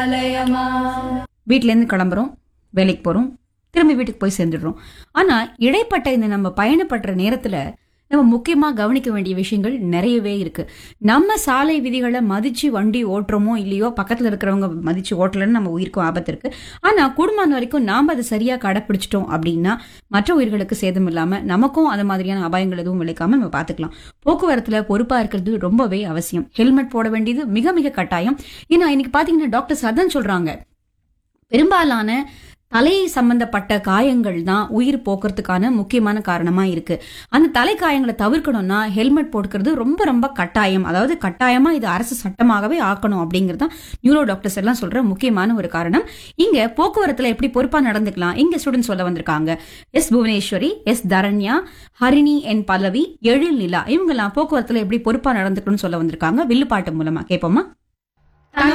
வீட்ல இருந்து கிளம்புறோம் வேலைக்கு போறோம் திரும்பி வீட்டுக்கு போய் சேர்ந்துடுறோம் ஆனா இடைப்பட்ட இந்த நம்ம பயணப்படுற நேரத்துல நம்ம முக்கியமா கவனிக்க வேண்டிய விஷயங்கள் நிறையவே இருக்கு நம்ம சாலை விதிகளை மதிச்சு வண்டி ஓட்டுறோமோ இல்லையோ பக்கத்துல இருக்கிறவங்க மதிச்சு ஓட்டலன்னு நம்ம உயிருக்கும் ஆபத்து இருக்கு ஆனா குடும்பம் வரைக்கும் நாம அதை சரியா கடைப்பிடிச்சிட்டோம் அப்படின்னா மற்ற உயிர்களுக்கு சேதம் இல்லாம நமக்கும் அது மாதிரியான அபாயங்கள் எதுவும் விளைக்காம நம்ம பாத்துக்கலாம் போக்குவரத்துல பொறுப்பா இருக்கிறது ரொம்பவே அவசியம் ஹெல்மெட் போட வேண்டியது மிக மிக கட்டாயம் ஏன்னா இன்னைக்கு பாத்தீங்கன்னா டாக்டர்ஸ் அதான் சொல்றாங்க பெரும்பாலான தலை சம்பந்தப்பட்ட காயங்கள் தான் உயிர் போக்குறதுக்கான முக்கியமான காரணமா இருக்கு அந்த தலை காயங்களை தவிர்க்கணும்னா ஹெல்மெட் போட்டுக்கிறது ரொம்ப ரொம்ப கட்டாயம் அதாவது கட்டாயமா இது அரசு சட்டமாகவே ஆக்கணும் அப்படிங்கிறது தான் நியூரோ டாக்டர்ஸ் எல்லாம் சொல்ற முக்கியமான ஒரு காரணம் இங்க போக்குவரத்துல எப்படி பொறுப்பா நடந்துக்கலாம் இங்க ஸ்டூடெண்ட்ஸ் சொல்ல வந்திருக்காங்க S Bhuvaneswari S Dharanya Harini N Pallavi Ezhil Nila இவங்கெல்லாம் போக்குவரத்துல எப்படி பொறுப்பா நடந்துக்கணும்னு சொல்ல வந்திருக்காங்க வில்லுப்பாட்டு மூலமா கேட்போமா